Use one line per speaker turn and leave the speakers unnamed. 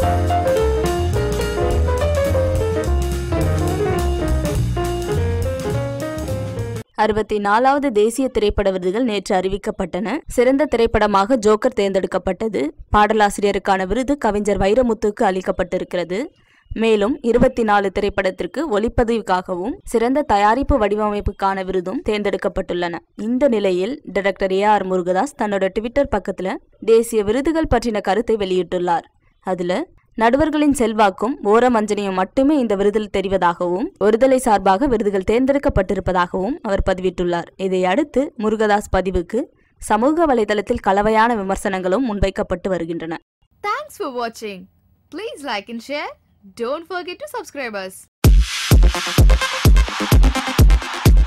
அறுபத்தி நாலாவது தேசிய திரைப்பட விருதுகள் நேற்று அறிவிக்கப்பட்டன சிறந்த திரைப்படமாக ஜோக்கர் தேர்ந்தெடுக்கப்பட்டது பாடலாசிரியருக்கான விருது கவிஞர் வைரமுத்துக்கு அளிக்கப்பட்டிருக்கிறது மேலும் இருபத்தி நாலு திரைப்படத்திற்கு ஒளிப்பதிவுக்காகவும் சிறந்த தயாரிப்பு வடிவமைப்புக்கான விருதும் தேர்ந்தெடுக்கப்பட்டுள்ளன இந்த நிலையில் டைரக்டர் ஏ ஆர் முருகதாஸ் தன்னோட ட்விட்டர் பக்கத்துல தேசிய விருதுகள் பற்றின கருத்தை வெளியிட்டுள்ளார் அதுல நடுவர்களின் செல்வாக்கும் ஓரமஞ்சனையும் மட்டுமே இந்த விருதில் தெரிவதாகவும் ஒருதலை சார்பாக விருதுகள் தேர்ந்தெடுக்கப்பட்டிருப்பதாகவும் அவர் பதிவிட்டுள்ளார் இதை அடுத்து முருகதாஸ் பதிவுக்கு சமூக வலைதளத்தில் கலவையான விமர்சனங்களும் முன்வைக்கப்பட்டு வருகின்றன
Thanks for watching. Please like and share. Don't forget to subscribe us.